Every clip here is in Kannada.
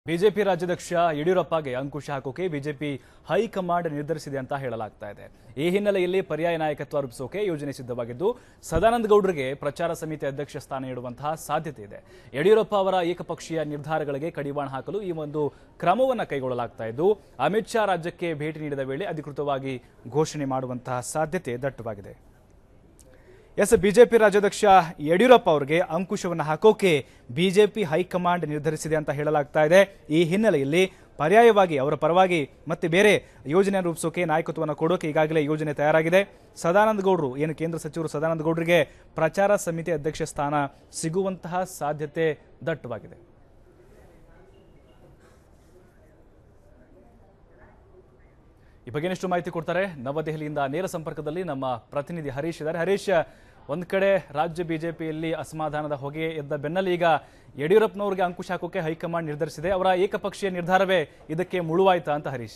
ಬಿಜೆಪಿ ರಾಜ್ಯಾಧ್ಯಕ್ಷ ಯಡಿಯೂರಪ್ಪಗೆ ಅಂಕುಶ ಹಾಕೋಕೆ ಬಿಜೆಪಿ ಹೈಕಮಾಂಡ್ ನಿರ್ಧರಿಸಿದೆ ಅಂತ ಹೇಳಲಾಗ್ತಾ ಇದೆ ಈ ಹಿನ್ನೆಲೆಯಲ್ಲಿ ಪರ್ಯಾಯ ನಾಯಕತ್ವ ರೂಪಿಸೋಕೆ ಯೋಜನೆ ಸಿದ್ಧವಾಗಿದ್ದು ಸದಾನಂದ ಗೌಡರಿಗೆ ಪ್ರಚಾರ ಸಮಿತಿ ಅಧ್ಯಕ್ಷ ಸ್ಥಾನ ನೀಡುವಂತಹ ಸಾಧ್ಯತೆ ಇದೆ ಯಡಿಯೂರಪ್ಪ ಅವರ ಏಕಪಕ್ಷೀಯ ನಿರ್ಧಾರಗಳಿಗೆ ಕಡಿವಾಣ ಹಾಕಲು ಈ ಒಂದು ಕ್ರಮವನ್ನು ಕೈಗೊಳ್ಳಲಾಗ್ತಾ ಇದ್ದು ಅಮಿತ್ ಶಾ ರಾಜ್ಯಕ್ಕೆ ಭೇಟಿ ನೀಡಿದ ವೇಳೆ ಅಧಿಕೃತವಾಗಿ ಘೋಷಣೆ ಮಾಡುವಂತಹ ಸಾಧ್ಯತೆ ದಟ್ಟವಾಗಿದೆ ಎಸ್ ಬಿಜೆಪಿ ರಾಜ್ಯಾಧ್ಯಕ್ಷ ಯಡಿಯೂರಪ್ಪ ಅವರಿಗೆ ಅಂಕುಶವನ್ನು ಹಾಕೋಕೆ ಬಿಜೆಪಿ ಹೈಕಮಾಂಡ್ ನಿರ್ಧರಿಸಿದೆ ಅಂತ ಹೇಳಲಾಗ್ತಾ ಇದೆ ಈ ಹಿನ್ನೆಲೆಯಲ್ಲಿ ಪರ್ಯಾಯವಾಗಿ ಅವರ ಪರವಾಗಿ ಮತ್ತೆ ಬೇರೆ ಯೋಜನೆ ರೂಪಿಸೋಕೆ ನಾಯಕತ್ವವನ್ನು ಕೊಡೋಕೆ ಈಗಾಗಲೇ ಯೋಜನೆ ತಯಾರಾಗಿದೆ ಸದಾನಂದ ಗೌಡರು ಏನು ಕೇಂದ್ರ ಸಚಿವರು ಸದಾನಂದ ಗೌಡರಿಗೆ ಪ್ರಚಾರ ಸಮಿತಿ ಅಧ್ಯಕ್ಷ ಸ್ಥಾನ ಸಿಗುವಂತಹ ಸಾಧ್ಯತೆ ದಟ್ಟವಾಗಿದೆ ಈ ಬಗ್ಗೆ ಇನ್ನಷ್ಟು ಮಾಹಿತಿ ಕೊಡ್ತಾರೆ ನವದೆಹಲಿಯಿಂದ ನೇರ ಸಂಪರ್ಕದಲ್ಲಿ ನಮ್ಮ ಪ್ರತಿನಿಧಿ ಹರೀಶ್ ಇದ್ದಾರೆ ಹರೀಶ್ ಒಂದ್ ಕಡೆ ರಾಜ್ಯ ಬಿಜೆಪಿಯಲ್ಲಿ ಅಸಮಾಧಾನದ ಹೊಗೆ ಎದ್ದ ಬೆನ್ನಲ್ಲಿ ಈಗ ಯಡಿಯೂರಪ್ಪನವರಿಗೆ ಅಂಕುಶ ಹಾಕೋಕೆ ಹೈಕಮಾಂಡ್ ನಿರ್ಧರಿಸಿದೆ ಅವರ ಏಕಪಕ್ಷೀಯ ನಿರ್ಧಾರವೇ ಇದಕ್ಕೆ ಮುಳುವಾಯ್ತಾ ಅಂತ ಹರೀಶ್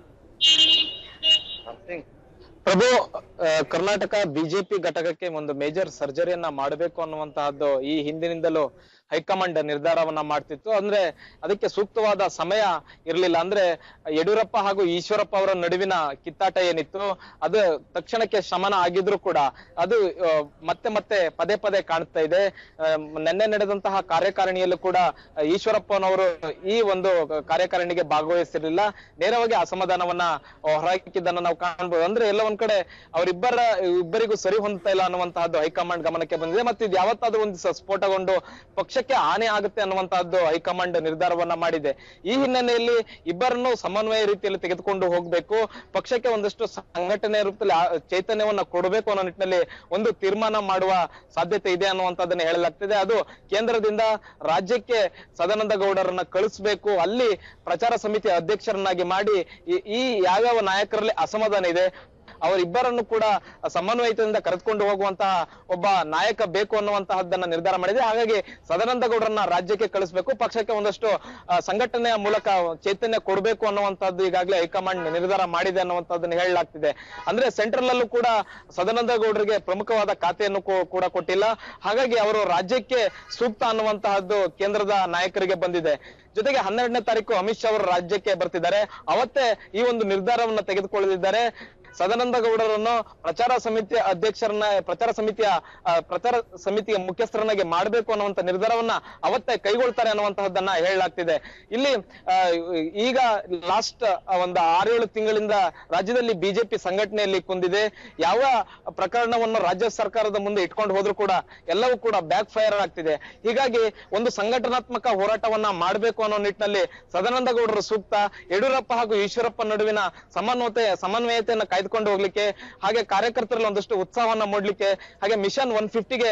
ಪ್ರಭು ಆ, ಕರ್ನಾಟಕ ಬಿಜೆಪಿ ಘಟಕಕ್ಕೆ ಒಂದು ಮೇಜರ್ ಸರ್ಜರಿಯನ್ನ ಮಾಡಬೇಕು ಅನ್ನುವಂತಹದ್ದು ಈ ಹಿಂದಿನಿಂದಲೂ ಹೈಕಮಾಂಡ್ ನಿರ್ಧಾರವನ್ನ ಮಾಡ್ತಿತ್ತು ಅಂದ್ರೆ ಅದಕ್ಕೆ ಸೂಕ್ತವಾದ ಸಮಯ ಇರಲಿಲ್ಲ ಅಂದ್ರೆ ಯಡಿಯೂರಪ್ಪ ಹಾಗೂ ಈಶ್ವರಪ್ಪ ಅವರ ನಡುವಿನ ಕಿತ್ತಾಟ ಏನಿತ್ತು ಅದು ತಕ್ಷಣಕ್ಕೆ ಶಮನ ಆಗಿದ್ರು ಕೂಡ ಅದು ಆ, ಮತ್ತೆ ಮತ್ತೆ ಪದೇ ಪದೇ ಕಾಣ್ತಾ ಇದೆ ಆ, ನಿನ್ನೆ ನಡೆದಂತಹ ಕಾರ್ಯಕಾರಿಣಿಯಲ್ಲೂ ಕೂಡ ಆ, ಈಶ್ವರಪ್ಪನವರು ಈ ಒಂದು ಕಾರ್ಯಕಾರಿಣಿಗೆ ಭಾಗವಹಿಸಿರ್ಲಿಲ್ಲ ನೇರವಾಗಿ ಅಸಮಾಧಾನವನ್ನ ಹೊರಹಾಕಿದ್ದನ್ನ ನಾವು ಕಾಣ್ಬೋದು ಅಂದ್ರೆ ಎಲ್ಲ ಒಂದ್ ಕಡೆ ಅವರಿಬ್ಬರ ಇಬ್ಬರಿಗೂ ಸರಿ ಹೊಂದ್ತಾ ಇಲ್ಲ ಅನ್ನುವಂತಹದ್ದು ಹೈಕಮಾಂಡ್ ಗಮನಕ್ಕೆ ಬಂದಿದೆ ಮತ್ತು ಇದು ಯಾವತ್ತಾದ್ರೂ ಒಂದು ಸ- ಸ್ಫೋಟಗೊಂಡು ಪಕ್ಷಕ್ಕೆ ಹಾನಿ ಆಗುತ್ತೆ ಅನ್ನುವಂತಹದ್ದು ಹೈಕಮಾಂಡ್ ನಿರ್ಧಾರವನ್ನ ಮಾಡಿದೆ ಈ ಹಿನ್ನೆಲೆಯಲ್ಲಿ ಇಬ್ಬರನ್ನು ಸಮನ್ವಯ ರೀತಿಯಲ್ಲಿ ತೆಗೆದುಕೊಂಡು ಹೋಗ್ಬೇಕು ಪಕ್ಷಕ್ಕೆ ಒಂದಷ್ಟು ಸಂಘಟನೆ ರೂಪದಲ್ಲಿ ಆ- ಚೈತನ್ಯವನ್ನ ಕೊಡಬೇಕು ಅನ್ನೋ ನಿಟ್ಟಿನಲ್ಲಿ ಒಂದು ತೀರ್ಮಾನ ಮಾಡುವ ಸಾಧ್ಯತೆ ಇದೆ ಅನ್ನುವಂಥದ್ದನ್ನ ಹೇಳಲಾಗ್ತಿದೆ ಅದು ಕೇಂದ್ರದಿಂದ ರಾಜ್ಯಕ್ಕೆ ಸದಾನಂದ ಗೌಡರನ್ನ ಕಳಿಸ್ಬೇಕು ಅಲ್ಲಿ ಪ್ರಚಾರ ಸಮಿತಿ ಅಧ್ಯಕ್ಷರನ್ನಾಗಿ ಮಾಡಿ ಈ- ಈ ಯಾವ್ಯಾವ ನಾಯಕರಲ್ಲಿ ಅಸಮಾಧಾನ ಇದೆ ಅವರಿಬ್ಬರನ್ನು ಕೂಡ ಸಮನ್ವಯತೆಯಿಂದ ಕರೆದುಕೊಂಡು ಹೋಗುವಂತಹ ಒಬ್ಬ ನಾಯಕ ಬೇಕು ಅನ್ನುವಂತಹದ್ದನ್ನ ನಿರ್ಧಾರ ಮಾಡಿದೆ ಹಾಗಾಗಿ ಸದಾನಂದ ಗೌಡರನ್ನ ರಾಜ್ಯಕ್ಕೆ ಕಳಿಸ್ಬೇಕು ಪಕ್ಷಕ್ಕೆ ಒಂದಷ್ಟು ಆ, ಸಂಘಟನೆಯ ಮೂಲಕ ಚೈತನ್ಯ ಕೊಡಬೇಕು ಅನ್ನುವಂಥದ್ದು ಈಗಾಗಲೇ ಹೈಕಮಾಂಡ್ ನಿರ್ಧಾರ ಮಾಡಿದೆ ಅನ್ನುವಂಥದ್ದನ್ನ ಹೇಳಲಾಗ್ತಿದೆ ಅಂದ್ರೆ ಸೆಂಟ್ರಲ್ ಅಲ್ಲೂ ಕೂಡ ಸದಾನಂದ ಗೌಡರಿಗೆ ಪ್ರಮುಖವಾದ ಖಾತೆಯನ್ನು ಕೂ- ಕೂಡ ಕೊಟ್ಟಿಲ್ಲ ಹಾಗಾಗಿ ಅವರು ರಾಜ್ಯಕ್ಕೆ ಸೂಕ್ತ ಅನ್ನುವಂತಹದ್ದು ಕೇಂದ್ರದ ನಾಯಕರಿಗೆ ಬಂದಿದೆ ಜೊತೆಗೆ ಹನ್ನೆರಡನೇ ತಾರೀಕು ಅಮಿತ್ ಶಾ ಅವರು ರಾಜ್ಯಕ್ಕೆ ಬರ್ತಿದ್ದಾರೆ ಅವತ್ತೇ ಈ ಒಂದು ನಿರ್ಧಾರವನ್ನ ತೆಗೆದುಕೊಳ್ಳಲಿದ್ದಾರೆ ಸದಾನಂದ ಗೌಡರನ್ನು ಪ್ರಚಾರ ಸಮಿತಿಯ ಅಧ್ಯಕ್ಷರನ್ನ ಪ್ರಚಾರ ಸಮಿತಿಯ ಆ, ಪ್ರಚಾರ ಸಮಿತಿಯ ಮುಖ್ಯಸ್ಥರನ್ನಾಗಿ ಮಾಡಬೇಕು ಅನ್ನುವಂತ ನಿರ್ಧಾರವನ್ನ ಅವತ್ತೇ ಕೈಗೊಳ್ತಾರೆ ಅನ್ನುವಂತಹದ್ದನ್ನ ಹೇಳಲಾಗ್ತಿದೆ ಇಲ್ಲಿ ಆ, ಈಗ ಲಾಸ್ಟ್ ಒಂದು ಆರೇಳು ತಿಂಗಳಿಂದ ರಾಜ್ಯದಲ್ಲಿ ಬಿಜೆಪಿ ಸಂಘಟನೆಯಲ್ಲಿ ಕುಂದಿದೆ ಯಾವ ಪ್ರಕರಣವನ್ನು ರಾಜ್ಯ ಸರ್ಕಾರದ ಮುಂದೆ ಇಟ್ಕೊಂಡು ಹೋದ್ರು ಕೂಡ ಎಲ್ಲವೂ ಕೂಡ ಬ್ಯಾಕ್ ಫೈರ್ ಆಗ್ತಿದೆ ಹೀಗಾಗಿ ಒಂದು ಸಂಘಟನಾತ್ಮಕ ಹೋರಾಟವನ್ನ ಮಾಡಬೇಕು ಅನ್ನೋ ನಿಟ್ಟಿನಲ್ಲಿ ಸದಾನಂದ ಗೌಡರು ಸೂಕ್ತ ಯಡಿಯೂರಪ್ಪ ಹಾಗೂ ಈಶ್ವರಪ್ಪ ನಡುವಿನ ಸಮನ್ವಯತೆ ಸಮನ್ವಯತೆಯನ್ನ ಕಾಯ್ದುಕೊಂಡು ಹೋಗ್ಲಿಕ್ಕೆ ಹಾಗೆ ಕಾರ್ಯಕರ್ತರಲ್ಲಿ ಒಂದಷ್ಟು ಉತ್ಸಾಹವನ್ನ ಮೂಡ್ಲಿಕ್ಕೆ ಹಾಗೆ ಮಿಷನ್ ಒನ್ ಫಿಫ್ಟಿಗೆ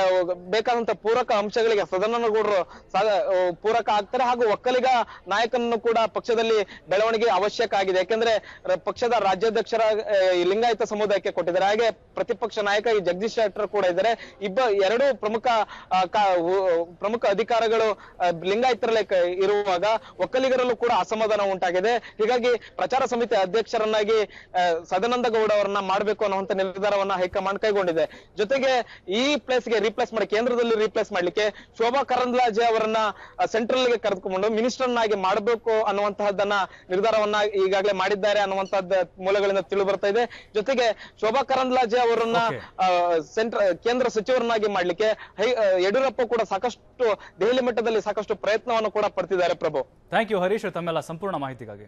ಬೇಕಾದಂತ ಪೂರಕ ಅಂಶಗಳಿಗೆ ಸದಾನಂದ ಗೌಡರು ಸಾ- ಆ, ಪೂರಕ ಆಗ್ತಾರೆ ಹಾಗೂ ಒಕ್ಕಲಿಗ ನಾಯಕನನ್ನು ಕೂಡ ಪಕ್ಷದಲ್ಲಿ ಬೆಳವಣಿಗೆ ಅವಶ್ಯಕ ಆಗಿದೆ ಯಾಕೆಂದ್ರೆ ರ- ಪಕ್ಷದ ರಾಜ್ಯಾಧ್ಯಕ್ಷರ ಆ, ಈ ಲಿಂಗಾಯತ ಸಮುದಾಯಕ್ಕೆ ಕೊಟ್ಟಿದ್ದಾರೆ ಹಾಗೆ ಪ್ರತಿಪಕ್ಷ ನಾಯಕ ಈ ಜಗದೀಶ್ ಶೆಟ್ಟರ್ ಕೂಡ ಇದ್ದಾರೆ ಇಬ್ಬ ಎರಡು ಪ್ರಮುಖ ಆ, ಕಾ- ಉ- ಪ್ರಮುಖ ಅಧಿಕಾರಿಗಳು ಆ, ಲಿಂಗಾಯತರಲ್ಲೇ ಕ- ಇರುವಾಗ ಒಕ್ಕಲಿಗರಲ್ಲೂ ಕೂಡ ಅಸಮಾಧಾನ ಉಂಟಾಗಿದೆ ಹೀಗಾಗಿ ಪ್ರಚಾರ ಸಮಿತಿ ಅಧ್ಯಕ್ಷರನ್ನಾಗಿ ಆ, ಸದಾನಂದ ಗೌಡ ಅವರನ್ನ ಮಾಡಬೇಕು ಅನ್ನುವಂತ ನಿರ್ಧಾರವನ್ನ ಹೈಕಮಾಂಡ್ ಕೈಗೊಂಡಿದೆ ಜೊತೆಗೆ ಈ ಪ್ಲೇಸ್ಗೆ ರೀಪ್ಲೇಸ್ ಮಾಡಿ ಕೇಂದ್ರದಲ್ಲಿ ರೀಪ್ಲೇಸ್ ಮಾಡ್ಲಿಕ್ಕೆ ಶೋಭಾ ಕರಂದ್ಲಾಜೆ ಅವರನ್ನ ಸೆಂಟ್ರಲ್ ಗೆ ಕರೆದುಕೊಂಡು ಮಿನಿಸ್ಟರ್ ನಾಗಿ ಮಾಡಬೇಕು ಅನ್ನುವಂತಹದ್ದನ್ನ ನಿರ್ಧಾರವನ್ನ ಈಗಾಗಲೇ ಮಾಡಿದ್ದಾರೆ ಅನ್ನುವಂತಹದ್ದು ಮೂಲಗಳಿಂದ ತಿಳಿದು ಬರ್ತಾ ಇದೆ ಜೊತೆಗೆ ಶೋಭಾ ಕರಂದ್ಲಾಜೆ ಅವರನ್ನ Okay. ಸೆಂಟ್ರ ಕೇಂದ್ರ ಸಚಿವರನ್ನಾಗಿ ಮಾಡ್ಲಿಕ್ಕೆ ಹೈ ಆ, ಯಡಿಯೂರಪ್ಪ ಕೂಡ ಸಾಕಷ್ಟು ದೆಹಲಿ ಮಟ್ಟದಲ್ಲಿ ಸಾಕಷ್ಟು ಪ್ರಯತ್ನವನ್ನು ಕೂಡ ಪಡ್ತಿದ್ದಾರೆ ಪ್ರಭು ಥ್ಯಾಂಕ್ ಯು ಹರೀಶ್ ತಮ್ಮೆಲ್ಲ ಸಂಪೂರ್ಣ ಮಾಹಿತಿಗಾಗಿ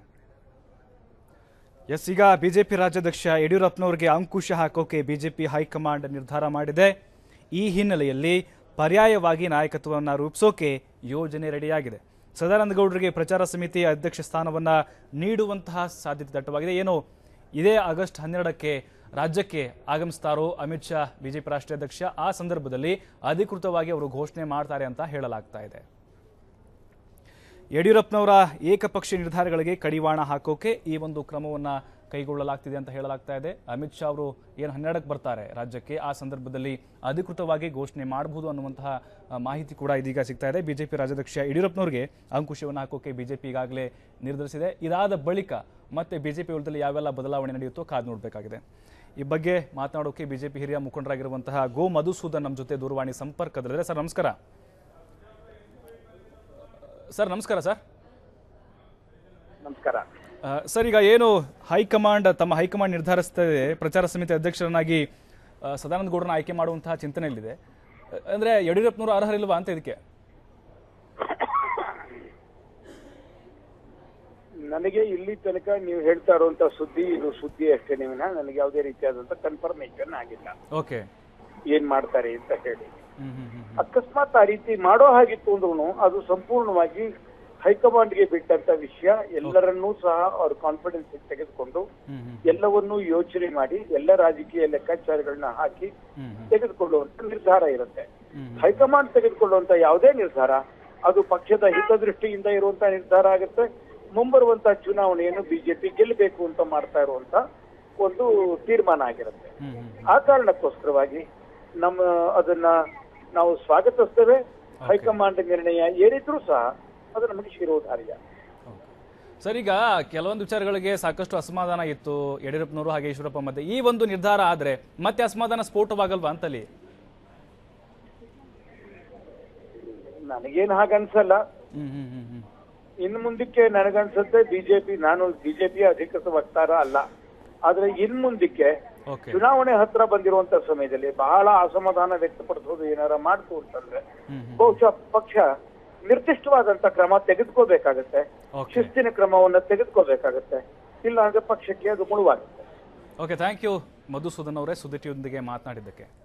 ಎಸ್ ಈಗ ಬಿಜೆಪಿ ರಾಜ್ಯಾಧ್ಯಕ್ಷ ಯಡಿಯೂರಪ್ಪನವರಿಗೆ ಅಂಕುಶ ಹಾಕೋಕೆ ಬಿಜೆಪಿ ಹೈಕಮಾಂಡ್ ನಿರ್ಧಾರ ಮಾಡಿದೆ ಈ ಹಿನ್ನೆಲೆಯಲ್ಲಿ ಪರ್ಯಾಯವಾಗಿ ನಾಯಕತ್ವವನ್ನು ರೂಪಿಸೋಕೆ ಯೋಜನೆ ರೆಡಿಯಾಗಿದೆ ಸದಾನಂದ ಗೌಡರಿಗೆ ಪ್ರಚಾರ ಸಮಿತಿ ಅಧ್ಯಕ್ಷ ಸ್ಥಾನವನ್ನ ನೀಡುವಂತಹ ಸಾಧ್ಯತೆ ದಟ್ಟವಾಗಿದೆ ಏನು ಇದೇ ಆಗಸ್ಟ್ ಹನ್ನೆರಡಕ್ಕೆ ರಾಜ್ಯಕ್ಕೆ ಆಗಮಿಸ್ತಾರೋ ಅಮಿತ್ ಶಾ ಬಿಜೆಪಿ ರಾಷ್ಟ್ರೀಯ ಅಧ್ಯಕ್ಷ ಆ ಸಂದರ್ಭದಲ್ಲಿ ಅಧಿಕೃತವಾಗಿ ಅವರು ಘೋಷಣೆ ಮಾಡ್ತಾರೆ ಅಂತ ಹೇಳಲಾಗ್ತಾ ಇದೆ ಯಡಿಯೂರಪ್ಪನವರ ಏಕಪಕ್ಷೀಯ ನಿರ್ಧಾರಗಳಿಗೆ ಕಡಿವಾಣ ಹಾಕೋಕೆ ಈ ಒಂದು ಕ್ರಮವನ್ನ ಕೈಗೊಳ್ಳಲಾಗ್ತಿದೆ ಅಂತ ಹೇಳಲಾಗ್ತಾ ಇದೆ ಅಮಿತ್ ಶಾ ಅವರು ಏನು ಹನ್ನೆರಡಕ್ಕೆ ಬರ್ತಾರೆ ರಾಜ್ಯಕ್ಕೆ ಆ ಸಂದರ್ಭದಲ್ಲಿ ಅಧಿಕೃತವಾಗಿ ಘೋಷಣೆ ಮಾಡಬಹುದು ಅನ್ನುವಂತಹ ಆ, ಮಾಹಿತಿ ಕೂಡ ಇದೀಗ ಸಿಗ್ತಾ ಇದೆ ಬಿಜೆಪಿ ರಾಜ್ಯಾಧ್ಯಕ್ಷ ಯಡಿಯೂರಪ್ಪನವರಿಗೆ ಅಂಕುಶವನ್ನು ಹಾಕೋಕೆ ಬಿಜೆಪಿ ಈಗಾಗಲೇ ನಿರ್ಧರಿಸಿದೆ ಇದಾದ ಬಳಿಕ ಮತ್ತೆ ಬಿಜೆಪಿ ವಲಯದಲ್ಲಿ ಯಾವೆಲ್ಲ ಬದಲಾವಣೆ ನಡೆಯುತ್ತೋ ಕಾದು ನೋಡಬೇಕಾಗಿದೆ ಈ ಬಗ್ಗೆ ಮಾತನಾಡೋಕೆ ಬಿಜೆಪಿ ಹಿರಿಯ ಮುಖಂಡರಾಗಿರುವಂತಹ ಗೋ ಮಧುಸೂದನ್ ನಮ್ಮ ಜೊತೆ ದೂರವಾಣಿ ಸಂಪರ್ಕದಲ್ಲಿದ್ದಾರೆ ಸರ್ ನಮಸ್ಕಾರ ಸರ್ ನಮಸ್ಕಾರ ಸರ್ ನಮಸ್ಕಾರ ಆ, ಸರ್ ಈಗ ಏನು ಹೈಕಮಾಂಡ್ ತಮ್ಮ ಹೈಕಮಾಂಡ್ ನಿರ್ಧರಿಸ್ತದೆ ಪ್ರಚಾರ ಸಮಿತಿ ಅಧ್ಯಕ್ಷರನ್ನಾಗಿ ಆ, ಸದಾನಂದ ಗೌಡರನ್ನ ಆಯ್ಕೆ ಮಾಡುವಂತಹ ಚಿಂತನೆಯಲ್ಲಿದೆ ಆ, ಅಂದ್ರೆ ಯಡಿಯೂರಪ್ಪನವರು ಅರ್ಹರಿಲ್ವಾ ಅಂತ ಇದಕ್ಕೆ ನನಗೆ ಇಲ್ಲಿ ತನಕ ನೀವು ಹೇಳ್ತಾ ಇರುವಂತ ಸುದ್ದಿ ಇದು ಸುದ್ದಿ ಅಷ್ಟೇ ನೀವಿನ ನನಗೆ ಯಾವುದೇ ರೀತಿಯಾದಂತ ಕನ್ಫರ್ಮೇಶನ್ ಆಗಿಲ್ಲ ಓಕೆ ಏನ್ ಮಾಡ್ತಾರೆ ಅಂತ ಹೇಳಿ ಹ್ಮ್ ಹ್ಮ್ ಹ್ಮ್ ಅಕಸ್ಮಾತ್ ಆ ರೀತಿ ಮಾಡೋ ಹಾಗಿತ್ತು ಅಂದ್ರೂ ಅದು ಸಂಪೂರ್ಣವಾಗಿ ಹೈಕಮಾಂಡ್ಗೆ ಬಿಟ್ಟಂತ ವಿಷಯ ಎಲ್ಲರನ್ನೂ ಸಹ ಅವ್ರ ಕಾನ್ಫಿಡೆನ್ಸ್ ತೆಗೆದುಕೊಂಡು ಹ್ಮ್ ಹ್ಮ್ ಎಲ್ಲವನ್ನೂ ಯೋಚನೆ ಮಾಡಿ ಎಲ್ಲ ರಾಜಕೀಯ ಲೆಕ್ಕಾಚಾರಗಳನ್ನ ಹಾಕಿ ಹ್ಮ್ ಹ್ಮ್ ತೆಗೆದುಕೊಳ್ಳುವಂತ ನಿರ್ಧಾರ ಇರುತ್ತೆ ಹ್ಮ್. ಹೈಕಮಾಂಡ್ ತೆಗೆದುಕೊಳ್ಳುವಂತ ಯಾವುದೇ ನಿರ್ಧಾರ ಅದು ಪಕ್ಷದ ಹಿತದೃಷ್ಟಿಯಿಂದ ಇರುವಂತ ನಿರ್ಧಾರ ಆಗುತ್ತೆ ಮುಂಬರುವಂತ ಚುನಾವಣೆಯನ್ನು ಬಿಜೆಪಿ ಗೆಲ್ಲಬೇಕು ಅಂತ ಮಾಡ್ತಾ ಇರುವಂತ ಒಂದು ತೀರ್ಮಾನ ಆಗಿರುತ್ತೆ ಹ್ಮ್ ಹ್ಮ್ ಆ ಕಾರಣಕ್ಕೋಸ್ಕರವಾಗಿ ನಮ್ಮ ಅದನ್ನ ನಾವು ಸ್ವಾಗತಿಸ್ತೇವೆ ಹೈಕಮಾಂಡ್ ನಿರ್ಣಯ ಏನಿದ್ರೂ ಸಹ ಅದು ನಮಗೆ ಶಿರೋಧಾರ್ಯ ಓಕೆ. ಸರ್ ಈಗ ಕೆಲವೊಂದು ವಿಚಾರಗಳಿಗೆ ಸಾಕಷ್ಟು ಅಸಮಾಧಾನ ಇತ್ತು ಯಡಿಯೂರಪ್ಪನವರು ಹಾಗೆ ಈಶ್ವರಪ್ಪ ಮಧ್ಯೆ ಈ ಒಂದು ನಿರ್ಧಾರ ಆದ್ರೆ ಮತ್ತೆ ಅಸಮಾಧಾನ ಸ್ಫೋಟವಾಗಲ್ವಾ ಅಂತಲ್ಲಿ ನನಗೇನು ಹಾಗನ್ಸಲ್ಲ ಹ್ಮ್ ಹ್ಮ್ ಹ್ಮ್ ಹ್ಮ್ ಇನ್ನು ಮುಂದಕ್ಕೆ ನನಗನ್ಸುತ್ತೆ ಬಿಜೆಪಿ ನಾನು ಬಿಜೆಪಿ ಅಧಿಕೃತ ವಕ್ತಾರ ಅಲ್ಲ ಆದ್ರೆ ಇನ್ ಮುಂದಕ್ಕೆ ಓಕೆ ಚುನಾವಣೆ ಹತ್ರ ಬಂದಿರುವಂತ ಸಮಯದಲ್ಲಿ ಬಹಳ ಅಸಮಾಧಾನ ವ್ಯಕ್ತಪಡಿಸೋದು ಏನಾರ ಮಾಡ್ತು ಅಂತಂದ್ರೆ ಹ್ಮ್ ಹ್ಮ್ ಬಹುಶಃ ಪಕ್ಷ ನಿರ್ದಿಷ್ಟವಾದಂತ ಕ್ರಮ ತೆಗೆದುಕೋಬೇಕಾಗತ್ತೆ ಓಕೆ ಶಿಸ್ತಿನ ಕ್ರಮವನ್ನ ತೆಗೆದುಕೋಬೇಕಾಗತ್ತೆ ಇಲ್ಲ ಅಂದ್ರೆ ಪಕ್ಷಕ್ಕೆ ಅದು ಮುಳುವಾಗುತ್ತೆ ಓಕೆ ಥ್ಯಾಂಕ್ ಯು ಮಧುಸೂದನ್ ಅವರೇ ಸುದ್ದಿ ಟಿವಿಯೊಂದಿಗೆ ಮಾತನಾಡಿದ್ದಕ್ಕೆ